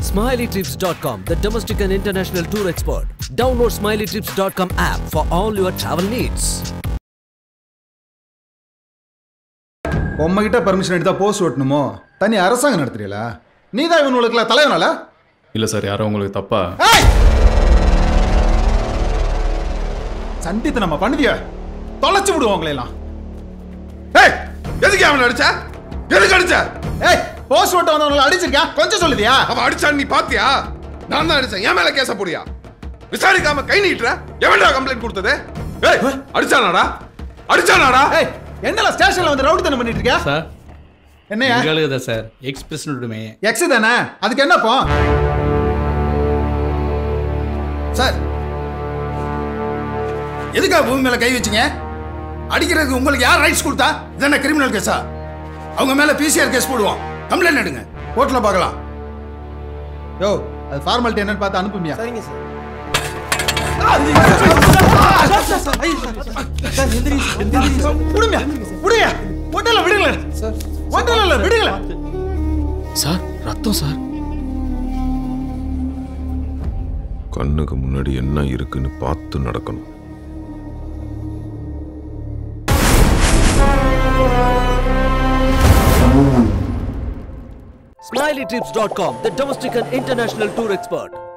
SmileyTrips.com, the domestic and international tour expert. Download SmileyTrips.com app for all your travel needs. உம்மகிட்ட permission எடுத்தா post ஓட்டணுமோ தனி அரசாங்கம் நடத்துறீங்களா நீ தான் இவனுக்குலாம் தலைவனால இல்லை சார் யாரோ உங்களுக்கு தப்பா ஏய்! சண்டித்து நம்ம பண்ணுதிய தொலைச்சு விடுவோம் உங்களை எல்லாம் ஏய் எதுக்கு அவன் அடிச்ச எதுக்கு அடிச்ச ஏய் போஸ்ட் ஓட்ட வந்தவங்களை அடிச்சிருக்கியா கொஞ்சம் சொல்லுதியா அவன் அடிச்சான்னு நீ பாத்தியா நான் தான் அடிச்சேன் என் மேல கேச போடியா விசாரிக்காம கை நீட்டுற எவன்டா கம்ப்ளைண்ட் கொடுத்தது ஏய் அடிச்சானாடா அடிச்சானாடா ஏய் என்னல ஸ்டேஷன்ல வந்து ரவுடி பண்ணிட்டு இருக்கியா சார் என்னையா எங்களுக்கு தான் சார் எக்ஸ்பிரஸ் விடுமே எக்ஸ் தானே அதுக்கு என்னப்போ சார் எதுக்காக பூமி மேல கை வச்சீங்க அடிக்கிறதுக்கு உங்களுக்கு யார் ரைட்ஸ் கொடுத்தா இதென்ன கிரிமினல் கேஸா அவங்க மேல பிசிஆர் கேஸ் போடுவோம் கம்ப்ளைண்ட் எடுங்க கோர்ட்ல பார்க்கலாம் யோ அது ஃபார்மாலிட்டி என்னன்னு பார்த்து அனுப்புமியா சரிங்க சார் விடுமியா விடுங்க ஒட்டல விடுங்கள ஒட்டல இல்ல விடுங்கள சார் ரத்தம் சார் கண்ணுக்கு முன்னாடி என்ன இருக்குன்னு பார்த்து நடக்கணும் SmileyTrips.com, the domestic and international tour expert.